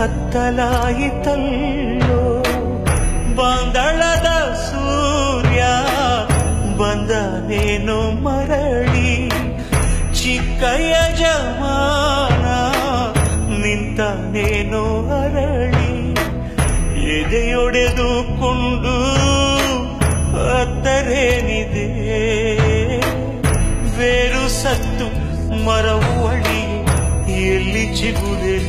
ಕತ್ತಲಾಯಿತಲ್ಲೋ ಬಂದಳದ ಸೂರ್ಯ ಬಂದನೇನು ಮರಳಿ ಚಿಕ್ಕಯ್ಯ ಜಮಾನ ನಿಂತನೇನು ಅರಳಿ ಎದೆಯೊಡೆದುಕೊಂಡು ಅತ್ತರೇನಿದೆ ಬೇರು ಸತ್ತು ಮರವು ಅಡಿ ಎಲ್ಲಿ ಚಿಗುರೆ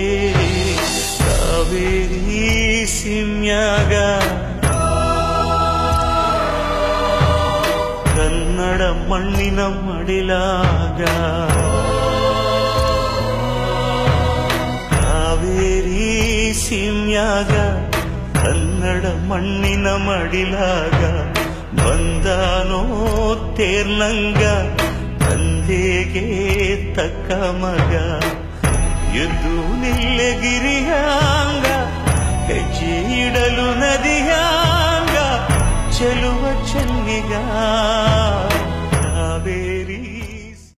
ಕಾವೇರಿ ಸಿಮ್ಯಾಗ ಕನ್ನಡ ಮಣ್ಣಿನ ಮಡಿಲಾಗ ಕಾವೇರಿ ಸಿಮ್ಯಾಗ ಕನ್ನಡ ಮಣ್ಣಿನ ಮಡಿಲಾಗ ಬಂದಾನೋ ತೇರ್ನಂಗ ತಂದೆಗೆ ತಕ್ಕ ಮಗ ಎದ್ದು ನಿಲ್ಲೆಗಿರಿಯಾಂಗ ಹೆಜ್ಜೆ ಇಡಲು ನದಿಯ